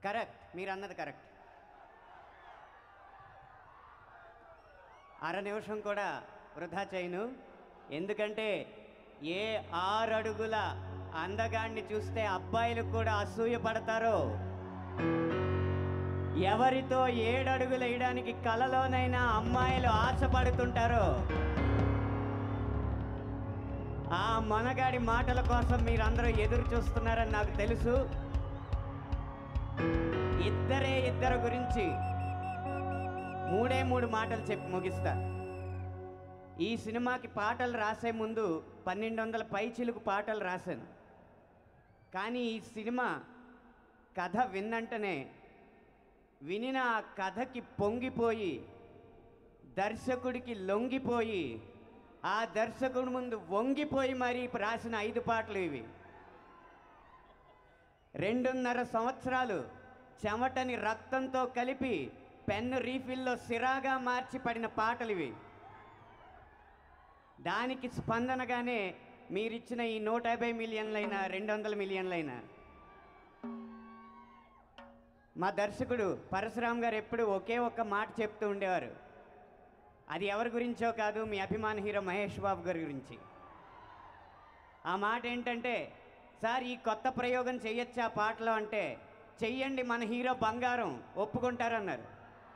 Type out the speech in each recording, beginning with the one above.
correct మీరు అన్నది correct అర నిమిషం కూడా వృధా చేయను ఎందుకంటే ఏ ఆరడుగుల అందగాన్ని చూస్తే అబ్బాయిలు కూడా అసూయ పడతారో ఎవరితో ఏడడుగులు వేయడానికి కలలోనైనా అమ్మాయిలు ఆశపడుతుంటారో ఆ మనగాడి మాటల కోసం మీరందరూ ఎదురు చూస్తున్నారని నాకు తెలుసు ఇద్దరే ఇద్దరు గురించి మూడే మూడు మాటలు చెప్పి ముగిస్తా ఈ సినిమాకి పాటలు రాసే ముందు పన్నెండు వందల పైచిలుకు పాటలు రాశాను కానీ ఈ సినిమా కథ విన్నంటనే వినిన ఆ కథకి పొంగిపోయి దర్శకుడికి లొంగిపోయి ఆ దర్శకుడి ముందు వంగిపోయి మరీ రాసిన ఐదు పాటలు ఇవి రెండున్నర సంవత్సరాలు చెమటని రక్తంతో కలిపి పెన్ను రీఫిల్లో సిరాగా మార్చి పడిన పాటలు ఇవి దానికి స్పందనగానే మీరిచ్చిన ఈ నూట యాభై మిలియన్లైనా రెండు వందల మిలియన్లైనా మా దర్శకుడు పరశురామ్ గారు ఎప్పుడు ఒకే ఒక్క మాట చెప్తూ ఉండేవారు అది ఎవరి గురించో కాదు మీ అభిమాన హీరో మహేష్ బాబు గారి గురించి ఆ మాట ఏంటంటే సార్ ఈ కొత్త ప్రయోగం చెయ్యొచ్చా ఆ పాటలో అంటే చెయ్యండి మన హీరో బంగారం ఒప్పుకుంటారన్నారు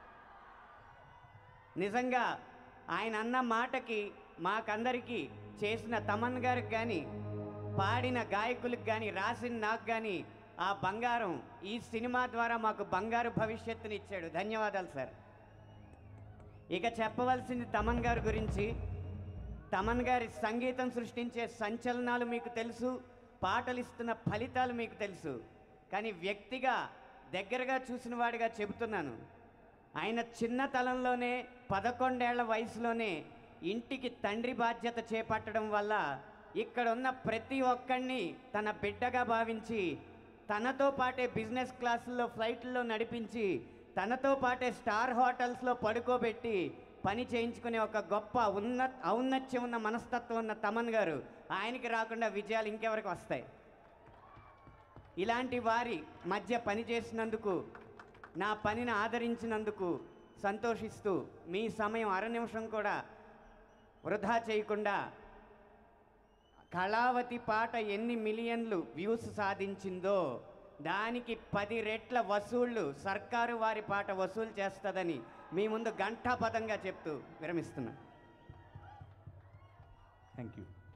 నిజంగా ఆయన అన్న మాటకి మాకందరికీ చేసిన తమన్ గారికి కానీ పాడిన గాయకులకు కానీ రాసిన నాకు కానీ ఆ బంగారం ఈ సినిమా ద్వారా మాకు బంగారు భవిష్యత్తుని ఇచ్చాడు ధన్యవాదాలు సార్ ఇక చెప్పవలసింది తమన్ గారి గురించి తమన్ గారి సంగీతం సృష్టించే సంచలనాలు మీకు తెలుసు పాటలు ఇస్తున్న ఫలితాలు మీకు తెలుసు కానీ వ్యక్తిగా దగ్గరగా చూసిన వాడిగా చెబుతున్నాను ఆయన చిన్నతనంలోనే పదకొండేళ్ల వయసులోనే ఇంటికి తండ్రి బాధ్యత చేపట్టడం వల్ల ఇక్కడ ఉన్న ప్రతి ఒక్కడిని తన బిడ్డగా భావించి తనతో పాటే బిజినెస్ క్లాసుల్లో ఫ్లైట్లో నడిపించి తనతో పాటే స్టార్ హోటల్స్లో పడుకోబెట్టి పని చేయించుకునే ఒక గొప్ప ఉన్న ఔన్నత్యం ఉన్న మనస్తత్వం ఉన్న తమన్ గారు ఆయనకి రాకుండా విజయాలు ఇంకెవరికి వస్తాయి ఇలాంటి వారి మధ్య పని చేసినందుకు నా పనిని ఆదరించినందుకు సంతోషిస్తూ మీ సమయం అర నిమిషం కూడా వృధా చేయకుండా కళావతి పాట ఎన్ని మిలియన్లు వ్యూస్ సాధించిందో దానికి పది రెట్ల వసూళ్ళు సర్కారు వారి పాట వసూలు చేస్తుందని మీ ముందు ఘంటాపదంగా చెప్తూ విరమిస్తున్నా థ్యాంక్ యూ